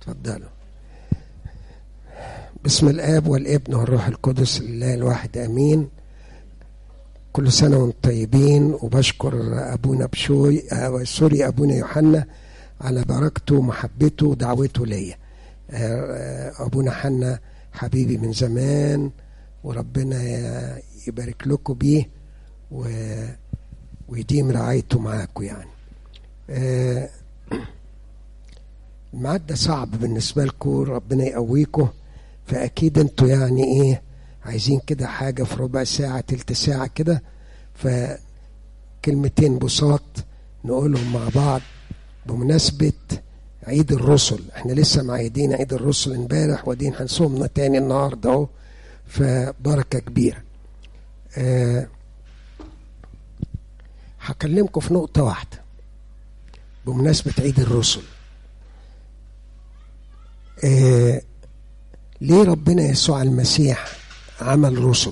اتفضلوا بسم الاب والابن والروح القدس الله الواحد امين كل سنه وانتم طيبين وبشكر ابونا بشوي آه سوري ابونا يوحنا على بركته ومحبته ودعوته ليا آه ابونا حنا حبيبي من زمان وربنا يبارك لكم بيه و... ويديم رعايته معاكم يعني آه الميعاد ده صعب بالنسبة لكم ربنا يقويكم فأكيد انتوا يعني ايه عايزين كده حاجة في ربع ساعة تلت ساعة كده فكلمتين بساط نقولهم مع بعض بمناسبة عيد الرسل احنا لسه معيدين عيد الرسل امبارح ودين هنصومنا تاني النهارده اهو فبركة كبيرة أه هكلمكم في نقطة واحدة بمناسبة عيد الرسل أه ليه ربنا يسوع المسيح عمل رسل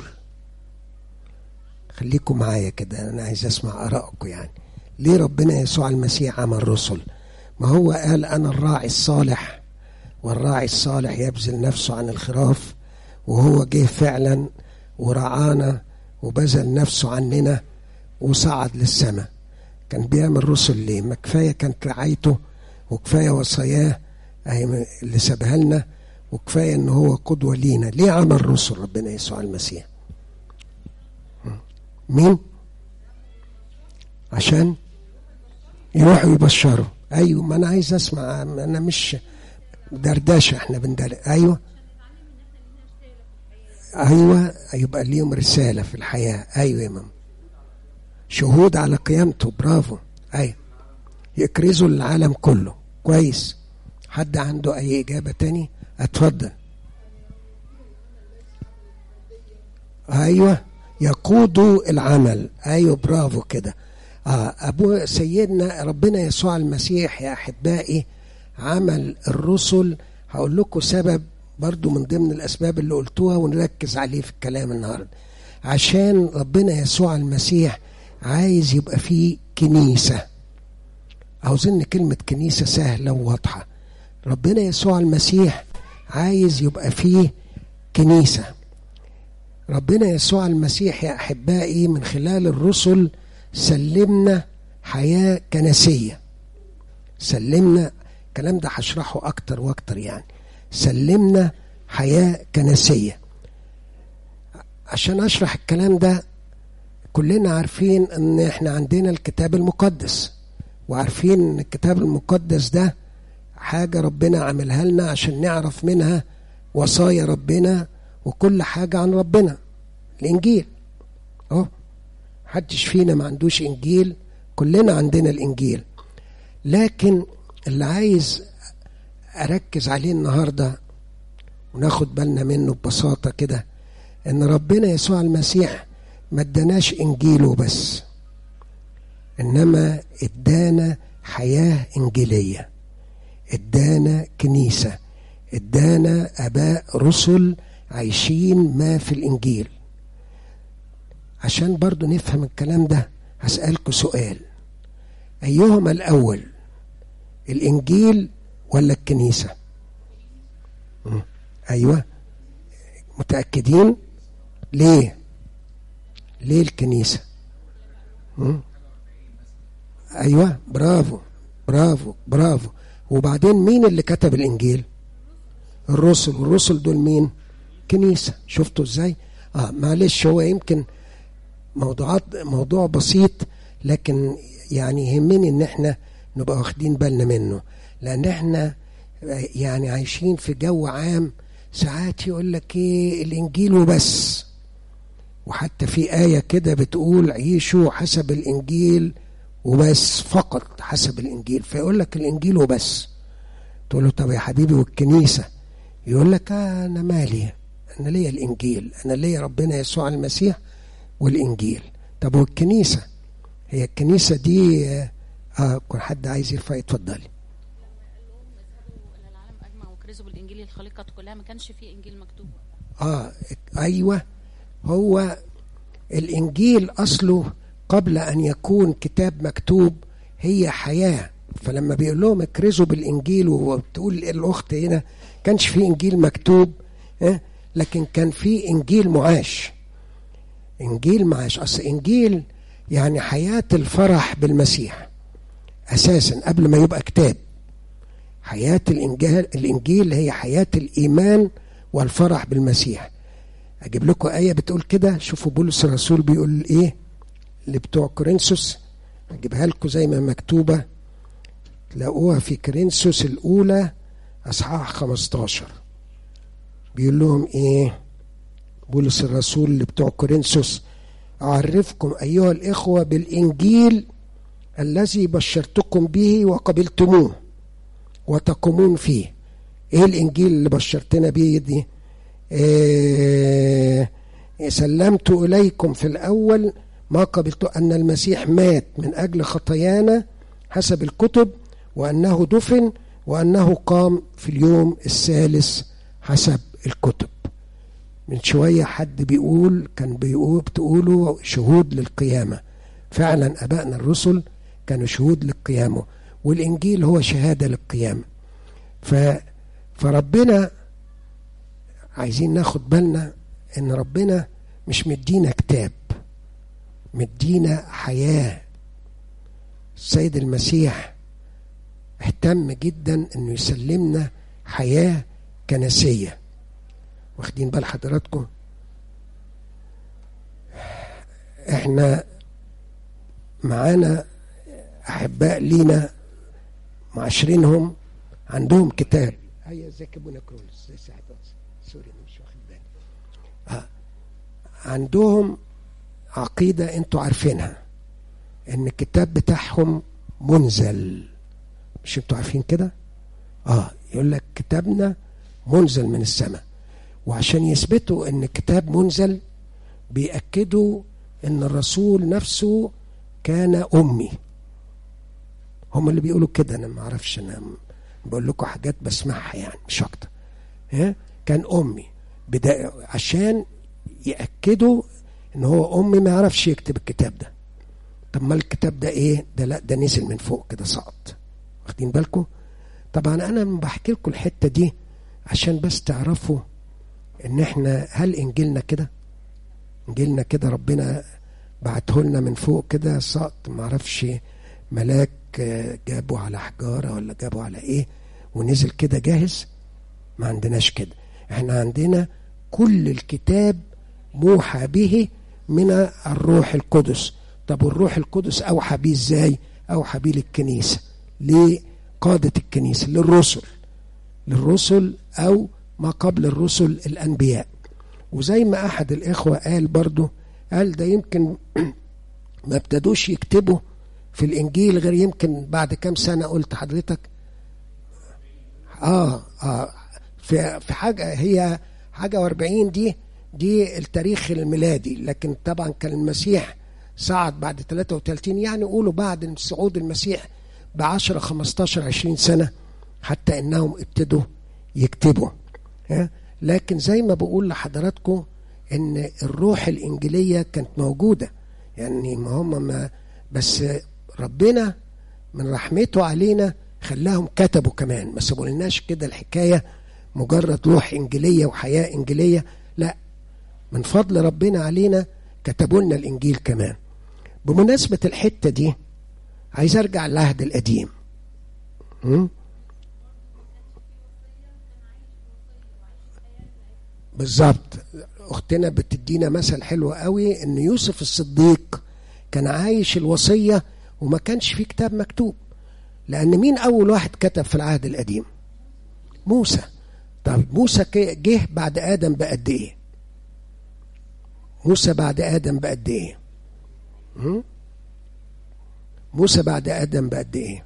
خليكم معايا كده انا عايز اسمع ارائكم يعني ليه ربنا يسوع المسيح عمل رسل ما هو قال انا الراعي الصالح والراعي الصالح يبذل نفسه عن الخراف وهو جه فعلا ورعانا وبذل نفسه عننا وصعد للسماء كان بيعمل رسل ليه ما كفايه كانت رعايته وكفايه وصاياه اللي سابها لنا وكفايه ان هو قدوه لينا ليه عمل رسل ربنا يسوع المسيح مين عشان يروحوا يبشروا ايوه ما انا عايز اسمع انا مش دردشه احنا بندل ايوه ايوه يبقى ليهم رساله في الحياه ايوه يا ماما شهود على قيامته برافو ايوه يكرزوا العالم كله كويس حد عنده اي اجابه تاني اتفضل ايوه يقودوا العمل ايوه برافو كده آه ابو سيدنا ربنا يسوع المسيح يا احبائي عمل الرسل هقول لكم سبب برضو من ضمن الاسباب اللي قلتوها ونركز عليه في الكلام النهارده عشان ربنا يسوع المسيح عايز يبقى فيه كنيسه عاوزين كلمه كنيسه سهله وواضحه ربنا يسوع المسيح عايز يبقى فيه كنيسه ربنا يسوع المسيح يا احبائي من خلال الرسل سلمنا حياه كنسيه سلمنا الكلام ده هشرحه اكتر واكتر يعني سلمنا حياه كنسيه عشان اشرح الكلام ده كلنا عارفين ان احنا عندنا الكتاب المقدس وعارفين ان الكتاب المقدس ده حاجة ربنا عملها لنا عشان نعرف منها وصايا ربنا وكل حاجة عن ربنا الإنجيل أهو محدش فينا ما عندوش إنجيل كلنا عندنا الإنجيل لكن اللي عايز أركز عليه النهاردة وناخد بالنا منه ببساطة كده إن ربنا يسوع المسيح ما اداناش إنجيله بس إنما ادانا حياة إنجيلية ادانا كنيسة ادانا اباء رسل عايشين ما في الانجيل عشان برضو نفهم الكلام ده هسألكوا سؤال ايهما الاول الانجيل ولا الكنيسة ايوه متأكدين ليه ليه الكنيسة ايوه برافو برافو برافو وبعدين مين اللي كتب الانجيل الرسل والرسل دول مين كنيسه شفتوا ازاي اه معلش هو يمكن موضوعات موضوع بسيط لكن يعني يهمني ان احنا نبقى واخدين بالنا منه لان احنا يعني عايشين في جو عام ساعات يقول لك ايه الانجيل وبس وحتى في آية كده بتقول عيشوا حسب الإنجيل وبس فقط حسب الانجيل فيقول لك الانجيل وبس تقول له طب يا حبيبي والكنيسه يقول لك آه انا مالي انا ليا الانجيل انا ليا ربنا يسوع المسيح والانجيل طب والكنيسه هي الكنيسه دي اه كل حد عايز يرفع يتفضلي العالم اجمع وكرزوا بالانجيل الخليقه كلها ما كانش فيه انجيل مكتوب اه ايوه هو الانجيل اصله قبل ان يكون كتاب مكتوب هي حياه فلما بيقول لهم اكرزوا بالانجيل وبتقول الاخت هنا كانش في انجيل مكتوب اه لكن كان في انجيل معاش انجيل معاش اصل انجيل يعني حياه الفرح بالمسيح اساسا قبل ما يبقى كتاب حياه الانجيل الانجيل هي حياه الايمان والفرح بالمسيح اجيب لكم ايه بتقول كده شوفوا بولس الرسول بيقول ايه اللي بتوع كورنثوس اجيبها لكم زي ما مكتوبه تلاقوها في كورنثوس الاولى اصحاح 15 بيقول لهم ايه بولس الرسول اللي بتوع كورنثوس اعرفكم ايها الاخوه بالانجيل الذي بشرتكم به وقبلتموه وتقومون فيه ايه الانجيل اللي بشرتنا بيه دي إيه سلمت اليكم في الاول ما قبلت ان المسيح مات من اجل خطايانا حسب الكتب وانه دفن وانه قام في اليوم الثالث حسب الكتب من شويه حد بيقول كان بيقول بتقولوا شهود للقيامه فعلا ابائنا الرسل كانوا شهود للقيامه والانجيل هو شهاده للقيامه ف فربنا عايزين ناخد بالنا ان ربنا مش مدينا كتاب مدينا حياه السيد المسيح اهتم جدا انه يسلمنا حياه كنسيه واخدين بال حضراتكم احنا معانا احباء لينا معاشرينهم عندهم كتاب هيا ازيك ابونا كرولس زي ساعة سوري مش واخد بالي آه. عندهم عقيدة انتوا عارفينها ان الكتاب بتاعهم منزل مش انتوا عارفين كده اه يقول لك كتابنا منزل من السماء وعشان يثبتوا ان الكتاب منزل بيأكدوا ان الرسول نفسه كان امي هم اللي بيقولوا كده انا ما اعرفش انا بقول لكم حاجات بسمعها يعني مش اكتر ها كان امي بدا عشان ياكدوا ان هو امي ما يعرفش يكتب الكتاب ده طب ما الكتاب ده ايه ده لا ده نزل من فوق كده سقط واخدين بالكم طبعا انا بحكي لكم الحته دي عشان بس تعرفوا ان احنا هل انجيلنا كده انجيلنا كده ربنا بعته لنا من فوق كده سقط ما اعرفش ملاك جابه على حجاره ولا جابه على ايه ونزل كده جاهز ما عندناش كده احنا عندنا كل الكتاب موحى به من الروح القدس طب والروح القدس اوحى بيه ازاي اوحى بيه للكنيسه لقاده الكنيسه للرسل للرسل او ما قبل الرسل الانبياء وزي ما احد الاخوه قال برضه قال ده يمكن ما ابتدوش يكتبوا في الانجيل غير يمكن بعد كام سنه قلت حضرتك اه اه في في حاجه هي حاجه و40 دي دي التاريخ الميلادي لكن طبعا كان المسيح صعد بعد 33 يعني قولوا بعد صعود المسيح ب 10 15 20 سنه حتى انهم ابتدوا يكتبوا لكن زي ما بقول لحضراتكم ان الروح الانجيليه كانت موجوده يعني ما هم ما بس ربنا من رحمته علينا خلاهم كتبوا كمان ما سابولناش كده الحكايه مجرد روح انجيليه وحياه انجيليه لا من فضل ربنا علينا كتبوا لنا الانجيل كمان بمناسبه الحته دي عايز ارجع للعهد القديم م? بالظبط اختنا بتدينا مثل حلو قوي ان يوسف الصديق كان عايش الوصيه وما كانش في كتاب مكتوب لان مين اول واحد كتب في العهد القديم موسى طب موسى جه بعد ادم بقد ايه موسى بعد ادم بقد ايه موسى بعد ادم بقد ايه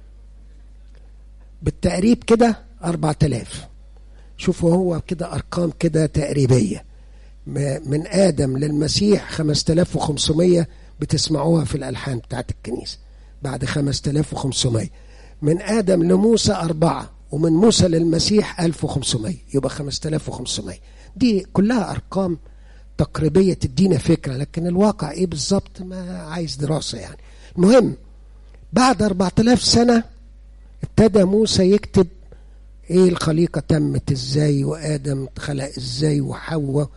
بالتقريب كده أربعة آلاف شوفوا هو كده أرقام كده تقريبية من آدم للمسيح 5500 بتسمعوها في الألحان بتاعت الكنيسة بعد 5500 من آدم لموسى أربعة ومن موسى للمسيح 1500 يبقى 5500 دي كلها أرقام تقريبية تدينا فكرة لكن الواقع إيه بالظبط ما عايز دراسة يعني المهم بعد 4000 سنة ابتدى موسى يكتب ايه الخليقة تمت ازاي وآدم اتخلق ازاي وحواء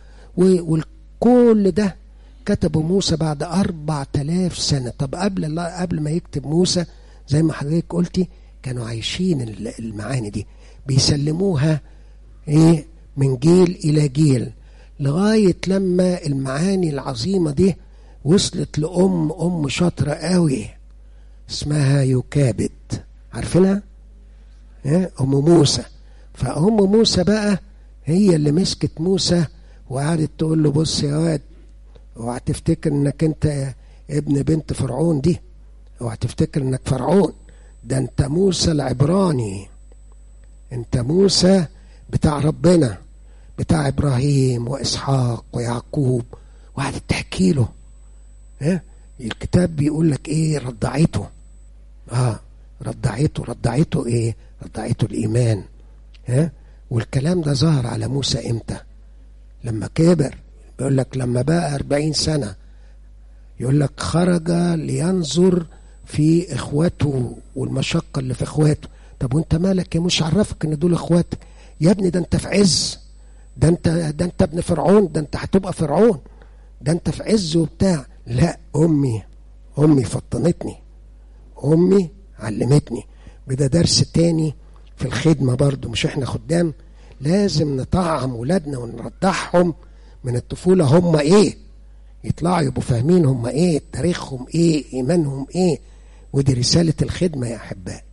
وكل ده كتبه موسى بعد أربع تلاف سنة طب قبل الله قبل ما يكتب موسى زي ما حضرتك قلتي كانوا عايشين المعاني دي بيسلموها ايه من جيل إلى جيل لغاية لما المعاني العظيمة دي وصلت لأم أم شاطرة قوي اسمها يكابد عارفينها؟ إيه؟ أم موسى فأم موسى بقى هي اللي مسكت موسى وقعدت تقول له بص يا واد اوعى تفتكر انك انت ابن بنت فرعون دي اوعى تفتكر انك فرعون ده انت موسى العبراني انت موسى بتاع ربنا بتاع ابراهيم واسحاق ويعقوب وقعدت تحكي له ها الكتاب بيقول لك ايه رضعته اه رضعته رضعته ايه رضعته الايمان ها والكلام ده ظهر على موسى امتى لما كبر بيقول لك لما بقى أربعين سنة يقول لك خرج لينظر في اخواته والمشقة اللي في اخواته طب وانت مالك يا مش عرفك ان دول اخواتك يا ابني ده انت في عز ده انت ده انت ابن فرعون ده انت هتبقى فرعون ده انت في عز وبتاع لا امي امي فطنتني امي علمتني بده درس تاني في الخدمة برضو مش احنا خدام لازم نطعم ولادنا ونرضعهم من الطفولة هم ايه يطلعوا يبقوا فاهمين هم ايه تاريخهم ايه ايمانهم ايه ودي رسالة الخدمة يا احبائي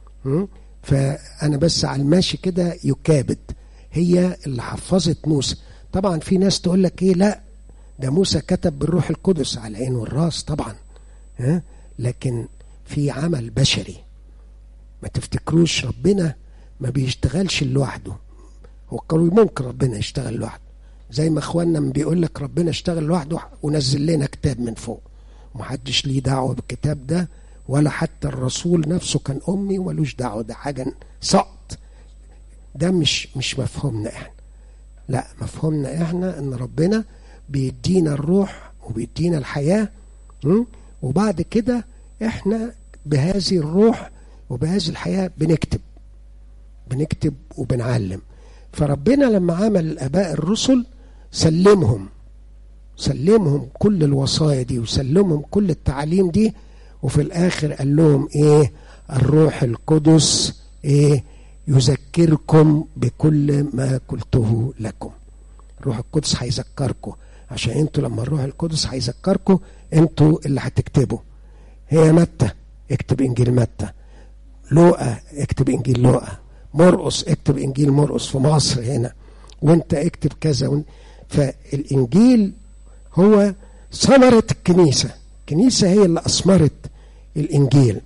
فانا بس على الماشي كده يكابد هي اللي حفظت موسى طبعا في ناس تقول لك ايه لا ده موسى كتب بالروح القدس على العين والراس طبعا ها لكن في عمل بشري ما تفتكروش ربنا ما بيشتغلش لوحده هو قالوا ممكن ربنا يشتغل لوحده زي ما اخواننا بيقول لك ربنا اشتغل لوحده ونزل لنا كتاب من فوق ومحدش ليه دعوه بالكتاب ده ولا حتى الرسول نفسه كان امي ولوش دعوه ده حاجه سقط ده مش مش مفهومنا احنا لا مفهومنا احنا ان ربنا بيدينا الروح وبيدينا الحياه وبعد كده احنا بهذه الروح وبهذه الحياه بنكتب بنكتب وبنعلم فربنا لما عمل الاباء الرسل سلمهم سلمهم كل الوصايا دي وسلمهم كل التعاليم دي وفي الاخر قال لهم ايه الروح القدس ايه يذكركم بكل ما قلته لكم الروح القدس هيذكركم عشان انتوا لما الروح القدس هيذكركم انتوا اللي هتكتبوا هي متى اكتب انجيل متى لوقا اكتب انجيل لوقا مرقص اكتب انجيل مرقص في مصر هنا وانت اكتب كذا وانت فالانجيل هو ثمرة الكنيسة الكنيسة هي اللي أثمرت الإنجيل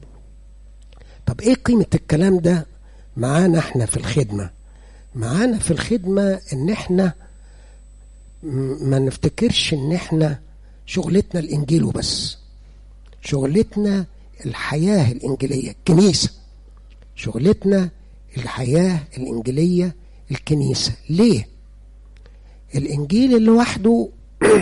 طب إيه قيمة الكلام ده معانا إحنا في الخدمة معانا في الخدمة إن إحنا ما نفتكرش إن إحنا شغلتنا الإنجيل وبس شغلتنا الحياة الإنجيلية الكنيسة شغلتنا الحياة الإنجيلية الكنيسة ليه؟ الإنجيل لوحده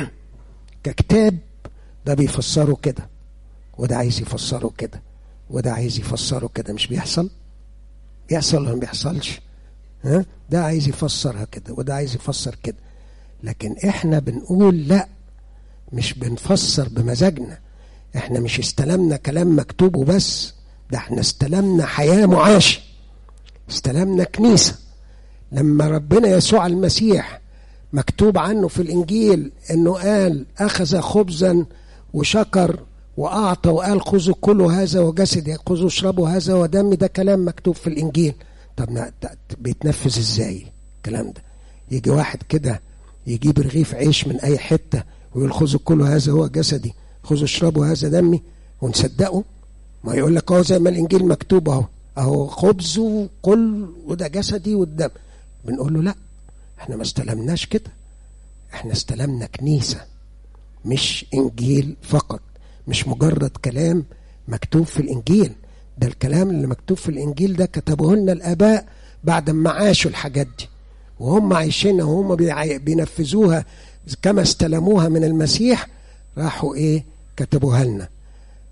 ككتاب ده بيفسره كده وده عايز يفسره كده وده عايز يفسره كده مش بيحصل بيحصل ولا ما بيحصلش ها ده عايز يفسرها كده وده عايز يفسر كده لكن احنا بنقول لا مش بنفسر بمزاجنا احنا مش استلمنا كلام مكتوب وبس ده احنا استلمنا حياة معاشة استلمنا كنيسة لما ربنا يسوع المسيح مكتوب عنه في الإنجيل أنه قال أخذ خبزا وشكر وأعطى وقال خذوا كلوا هذا وجسدي خذوا اشربوا هذا ودمي ده كلام مكتوب في الإنجيل طب بيتنفذ إزاي الكلام ده يجي واحد كده يجيب رغيف عيش من أي حتة ويقول خذوا كلوا هذا هو جسدي خذوا اشربوا هذا دمي ونصدقه ما يقول لك اهو زي ما الانجيل مكتوب اهو اهو خبز وكل وده جسدي والدم بنقول له لا احنا ما استلمناش كده احنا استلمنا كنيسة مش انجيل فقط مش مجرد كلام مكتوب في الانجيل ده الكلام اللي مكتوب في الانجيل ده كتبوه لنا الاباء بعد ما عاشوا الحاجات دي وهم عايشينها وهم بينفذوها كما استلموها من المسيح راحوا ايه كتبوها لنا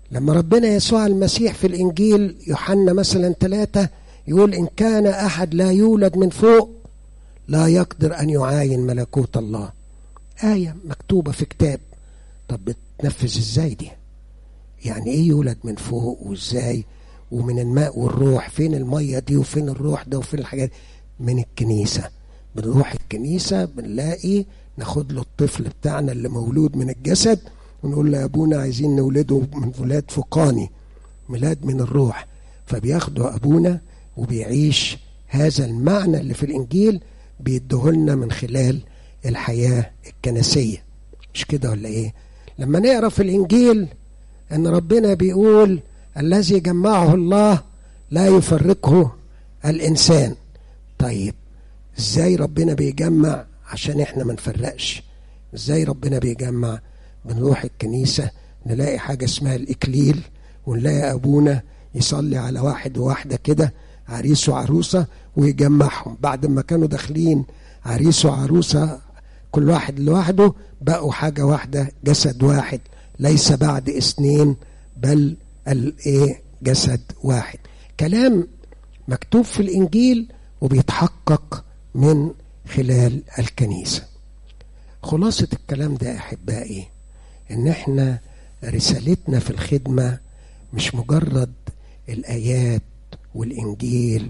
لما ربنا يسوع المسيح في الإنجيل يوحنا مثلا ثلاثة يقول إن كان أحد لا يولد من فوق لا يقدر أن يعاين ملكوت الله آية مكتوبة في كتاب طب بتنفذ إزاي دي يعني إيه يولد من فوق وإزاي ومن الماء والروح فين المية دي وفين الروح ده وفين الحاجات من الكنيسة بنروح الكنيسة بنلاقي ناخد له الطفل بتاعنا اللي مولود من الجسد ونقول له يا ابونا عايزين نولده من ولاد فوقاني ميلاد من الروح فبياخده ابونا وبيعيش هذا المعنى اللي في الانجيل بيديهولنا من خلال الحياه الكنسيه مش كده ولا ايه لما نقرا في الانجيل ان ربنا بيقول الذي جمعه الله لا يفرقه الانسان طيب ازاي ربنا بيجمع عشان احنا ما نفرقش ازاي ربنا بيجمع بنروح الكنيسة نلاقي حاجة اسمها الإكليل ونلاقي أبونا يصلي على واحد وواحدة كده عريس وعروسة ويجمعهم بعد ما كانوا داخلين عريس وعروسة كل واحد لوحده بقوا حاجة واحدة جسد واحد ليس بعد اثنين بل الايه جسد واحد كلام مكتوب في الإنجيل وبيتحقق من خلال الكنيسة خلاصة الكلام ده يا أحبائي ان احنا رسالتنا في الخدمه مش مجرد الايات والانجيل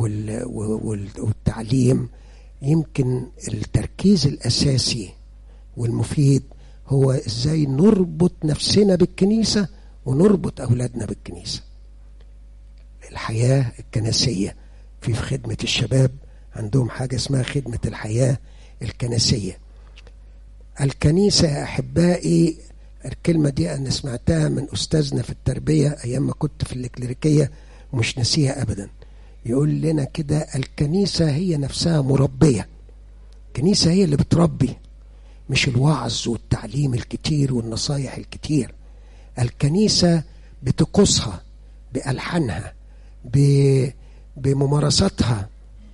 والتعليم يمكن التركيز الاساسي والمفيد هو ازاي نربط نفسنا بالكنيسه ونربط اولادنا بالكنيسه الحياه الكنسيه في خدمه الشباب عندهم حاجه اسمها خدمه الحياه الكنسيه الكنيسة يا أحبائي الكلمة دي أنا سمعتها من أستاذنا في التربية أيام ما كنت في الإكليريكية ومش نسيها أبدا يقول لنا كده الكنيسة هي نفسها مربية الكنيسة هي اللي بتربي مش الوعظ والتعليم الكتير والنصايح الكتير الكنيسة بطقوسها بألحانها بممارساتها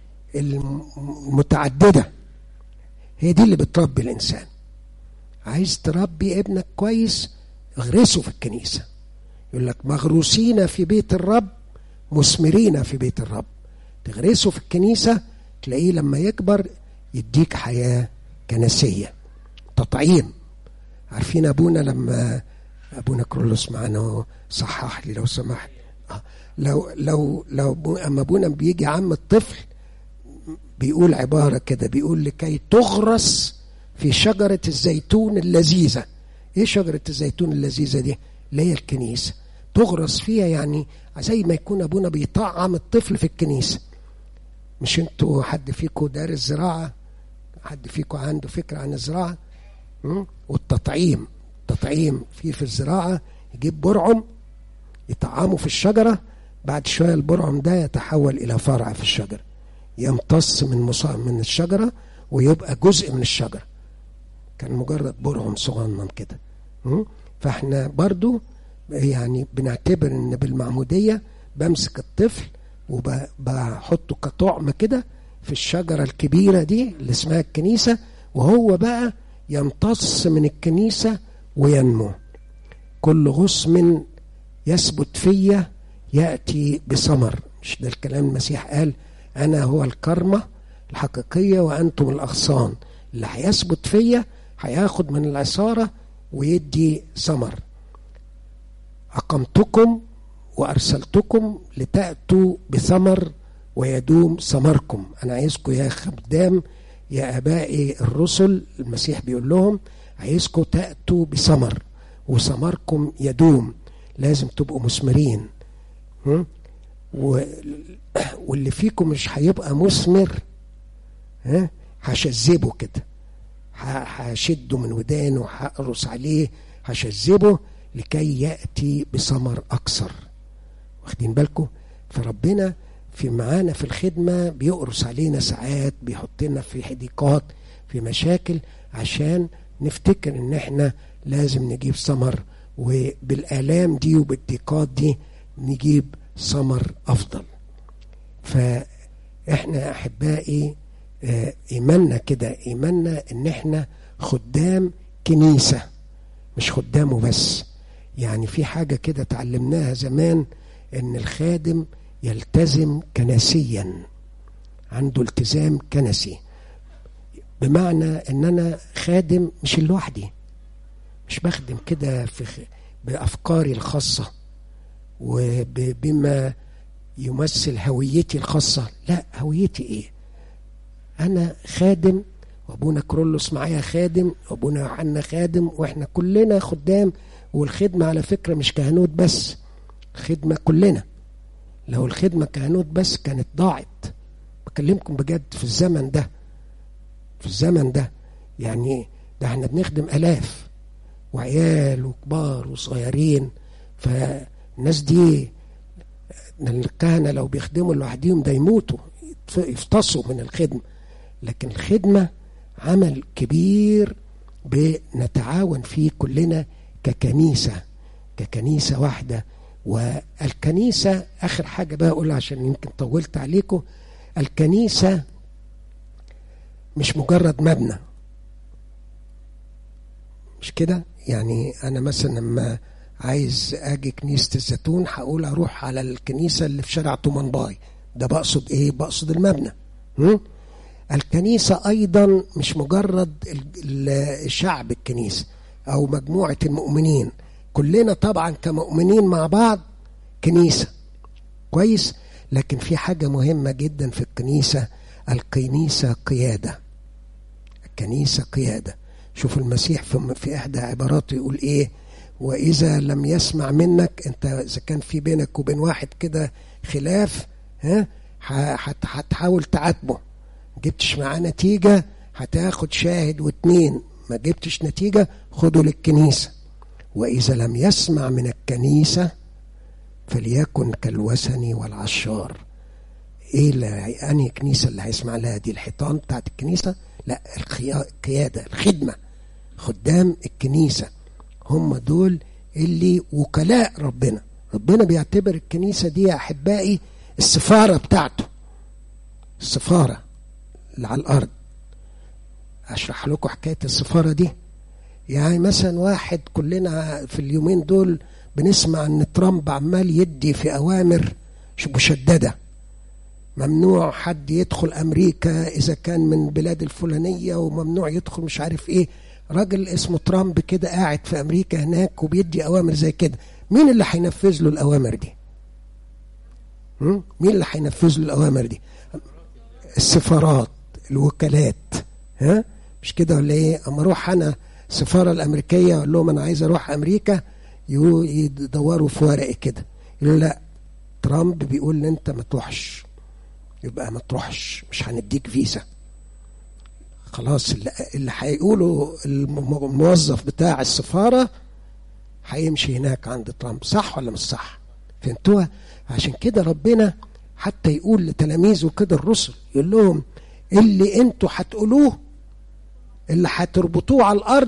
المتعددة هي دي اللي بتربي الإنسان عايز تربي ابنك كويس اغرسه في الكنيسة يقول لك مغروسين في بيت الرب مثمرين في بيت الرب تغرسه في الكنيسة تلاقيه لما يكبر يديك حياة كنسية تطعيم عارفين أبونا لما أبونا كرولوس معنا صحح لي لو سمحت لو لو لو أما أبونا بيجي عم الطفل بيقول عبارة كده بيقول لكي تغرس في شجرة الزيتون اللذيذة ايه شجرة الزيتون اللذيذة دي اللي هي الكنيسة تغرس فيها يعني زي ما يكون ابونا بيطعم الطفل في الكنيسة مش انتوا حد فيكم دارس زراعة حد فيكم عنده فكرة عن الزراعة والتطعيم التطعيم في في الزراعة يجيب برعم يطعمه في الشجرة بعد شوية البرعم ده يتحول إلى فرع في الشجرة يمتص من من الشجرة ويبقى جزء من الشجرة كان مجرد برعم صغنن كده فاحنا برضو يعني بنعتبر ان بالمعمودية بمسك الطفل وبحطه كطعم كده في الشجرة الكبيرة دي اللي اسمها الكنيسة وهو بقى يمتص من الكنيسة وينمو كل غصن يثبت فيا يأتي بثمر مش ده الكلام المسيح قال أنا هو الكرمة الحقيقية وأنتم الأغصان اللي هيثبت فيا هياخد من العصارة ويدي ثمر أقمتكم وأرسلتكم لتأتوا بثمر ويدوم ثمركم أنا عايزكم يا خدام يا آبائي الرسل المسيح بيقول لهم عايزكم تأتوا بثمر وثمركم يدوم لازم تبقوا مثمرين و... واللي فيكم مش هيبقى مثمر ها هشذبه كده هشده من ودانه وهقرص عليه هشذبه لكي يأتي بثمر أكثر واخدين بالكم فربنا في معانا في الخدمة بيقرص علينا ساعات بيحطنا في حديقات في مشاكل عشان نفتكر ان احنا لازم نجيب ثمر وبالآلام دي وبالضيقات دي نجيب ثمر أفضل فإحنا يا أحبائي إيماننا كده إيماننا إن إحنا خدام كنيسة مش خدامه بس يعني في حاجة كده اتعلمناها زمان ان الخادم يلتزم كنسيا عنده التزام كنسي بمعنى ان انا خادم مش لوحدي مش بخدم كده في خ... بافكاري الخاصه وبما يمثل هويتي الخاصه لا هويتي ايه انا خادم وابونا كرولوس معايا خادم وابونا يوحنا خادم واحنا كلنا خدام والخدمه على فكره مش كهنوت بس الخدمه كلنا لو الخدمه كهنوت بس كانت ضاعت بكلمكم بجد في الزمن ده في الزمن ده يعني ده احنا بنخدم الاف وعيال وكبار وصغيرين فالناس دي الكهنه لو بيخدموا لوحديهم ده يموتوا يفتصوا من الخدمه لكن الخدمه عمل كبير بنتعاون فيه كلنا ككنيسه ككنيسه واحده والكنيسه اخر حاجه بقى اقولها عشان يمكن طولت عليكم الكنيسه مش مجرد مبنى مش كده يعني انا مثلا لما عايز اجي كنيسه الزيتون هقول اروح على الكنيسه اللي في شارع طومنباي ده بقصد ايه بقصد المبنى م? الكنيسه ايضا مش مجرد الشعب الكنيسه او مجموعه المؤمنين كلنا طبعا كمؤمنين مع بعض كنيسه كويس لكن في حاجه مهمه جدا في الكنيسه الكنيسه قياده الكنيسه قياده شوف المسيح في, في احدى عباراته يقول ايه واذا لم يسمع منك انت اذا كان في بينك وبين واحد كده خلاف ها هتحاول تعاتبه جبتش معاه نتيجه هتاخد شاهد واتنين ما جبتش نتيجه خده للكنيسه واذا لم يسمع من الكنيسه فليكن كالوثني والعشار ايه اللي انهي كنيسه اللي هيسمع لها دي الحيطان بتاعت الكنيسه لا القياده الخدمه خدام الكنيسه هم دول اللي وكلاء ربنا ربنا بيعتبر الكنيسه دي يا احبائي السفاره بتاعته السفاره اللي على الارض اشرح لكم حكايه السفاره دي يعني مثلا واحد كلنا في اليومين دول بنسمع ان ترامب عمال يدي في اوامر مشدده ممنوع حد يدخل امريكا اذا كان من بلاد الفلانيه وممنوع يدخل مش عارف ايه راجل اسمه ترامب كده قاعد في امريكا هناك وبيدي اوامر زي كده مين اللي هينفذ له الاوامر دي مين اللي هينفذ له الاوامر دي السفارات الوكالات ها مش كده ولا ايه اما اروح انا السفاره الامريكيه اقول لهم انا عايز اروح امريكا يدوروا في ورقي كده يقولوا لا ترامب بيقول ان انت ما تروحش يبقى ما تروحش مش هنديك فيزا خلاص اللي, اللي هيقوله الموظف بتاع السفاره هيمشي هناك عند ترامب صح ولا مش صح فهمتوها عشان كده ربنا حتى يقول لتلاميذه كده الرسل يقول لهم اللي انتوا هتقولوه اللي هتربطوه على الارض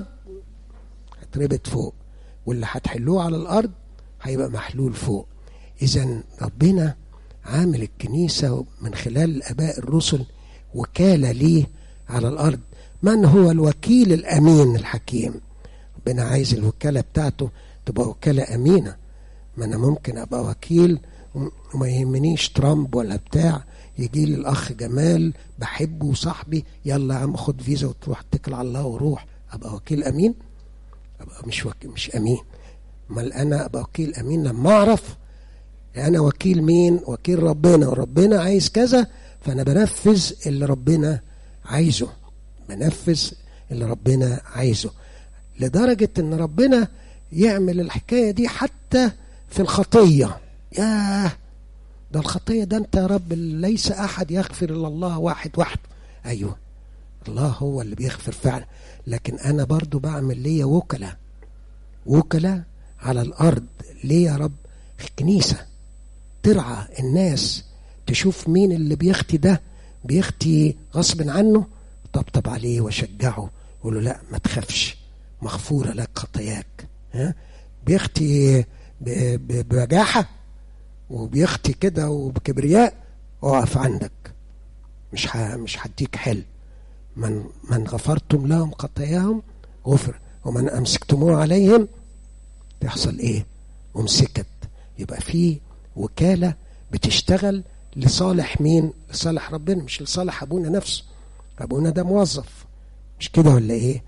هتربط فوق واللي هتحلوه على الارض هيبقى محلول فوق اذا ربنا عامل الكنيسة من خلال الآباء الرسل وكالة ليه على الأرض من هو الوكيل الأمين الحكيم ربنا عايز الوكالة بتاعته تبقى وكالة أمينة ما أنا ممكن أبقى وكيل وما يهمنيش ترامب ولا بتاع يجي لي الأخ جمال بحبه وصاحبي يلا يا عم خد فيزا وتروح اتكل على الله وروح أبقى وكيل أمين أبقى مش وكيل مش أمين امال أنا أبقى وكيل أمين لما أعرف انا وكيل مين وكيل ربنا وربنا عايز كذا فانا بنفذ اللي ربنا عايزه بنفذ اللي ربنا عايزه لدرجة ان ربنا يعمل الحكاية دي حتى في الخطية ياه ده الخطية ده انت يا رب ليس احد يغفر الا الله واحد وحده ايوه الله هو اللي بيغفر فعلا لكن انا برضو بعمل ليا وكلاء وكلاء على الارض ليه يا رب كنيسه ترعى الناس تشوف مين اللي بيختي ده بيختي غصب عنه طبطب عليه وشجعه يقول له لا ما تخافش مغفوره لك خطاياك ها بيختي ببجاحه وبيختي كده وبكبرياء اقف عندك مش ح... مش هديك حل من من غفرتم لهم خطاياهم غفر ومن امسكتموه عليهم تحصل ايه أمسكت يبقى في وكالة بتشتغل لصالح مين لصالح ربنا مش لصالح أبونا نفسه أبونا ده موظف مش كده ولا ايه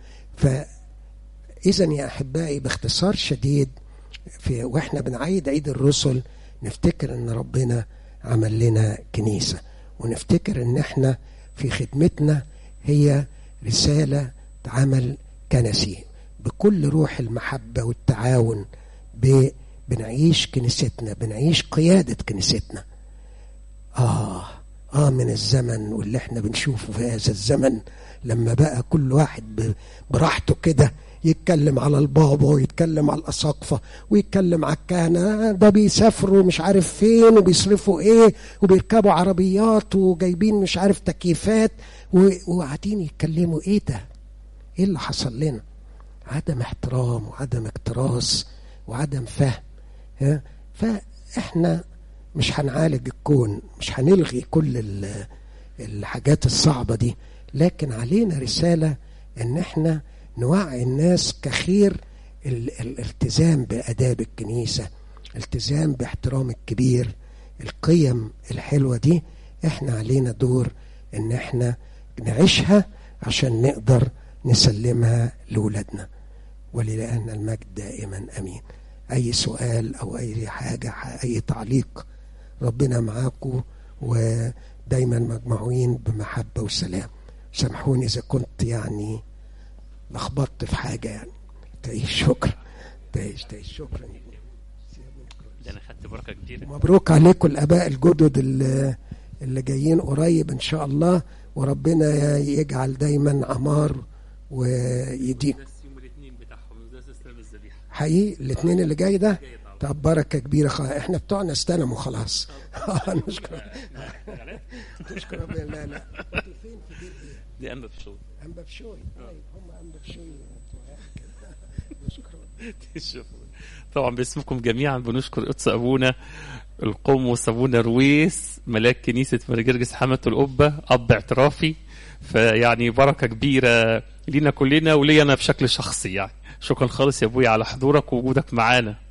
فإذا يا أحبائي باختصار شديد في واحنا بنعيد عيد الرسل نفتكر ان ربنا عمل لنا كنيسة ونفتكر ان احنا في خدمتنا هي رسالة عمل كنسي بكل روح المحبة والتعاون ب... بنعيش كنيستنا بنعيش قيادة كنيستنا آه آه من الزمن واللي احنا بنشوفه في هذا الزمن لما بقى كل واحد ب... براحته كده يتكلم على البابا ويتكلم على الأساقفة ويتكلم على الكهنة ده بيسافروا مش عارف فين وبيصرفوا ايه وبيركبوا عربيات وجايبين مش عارف تكييفات وقاعدين يتكلموا ايه ده ايه اللي حصل لنا عدم احترام وعدم اكتراث وعدم فهم ها فاحنا مش هنعالج الكون مش هنلغي كل الحاجات الصعبة دي لكن علينا رسالة ان احنا نوعي الناس كخير الالتزام بآداب الكنيسة التزام باحترام الكبير القيم الحلوة دي احنا علينا دور ان احنا نعيشها عشان نقدر نسلمها لولادنا ولله المجد دائما امين اي سؤال او اي حاجة اي تعليق ربنا معاكم ودايما مجموعين بمحبة وسلام سامحوني اذا كنت يعني لخبطت في حاجة يعني تعيش شكرا تعيش تعيش شكرا ده انا خدت بركه كبيره مبروك عليكم الاباء الجدد اللي, اللي جايين قريب ان شاء الله وربنا يجعل دايما عمار ويديم يوم الاثنين بتاعهم ده استلم الذبيحه حقيقي الاثنين اللي جاي ده طب بركه كبيره خلاص احنا بتوعنا استلموا خلاص نشكر نشكر ربنا لا لا انتوا فين في بيت ايه؟ دي انبا في شغل انبا بشوي طيب هم انبا بشوي نشكر طبعا باسمكم جميعا بنشكر قدس ابونا القمص ابونا رويس ملاك كنيسه مرجرجس حمد القبه اب اعترافي فيعني بركه كبيره لينا كلنا ولي انا بشكل شخصي يعني شكرا خالص يا ابويا على حضورك ووجودك معانا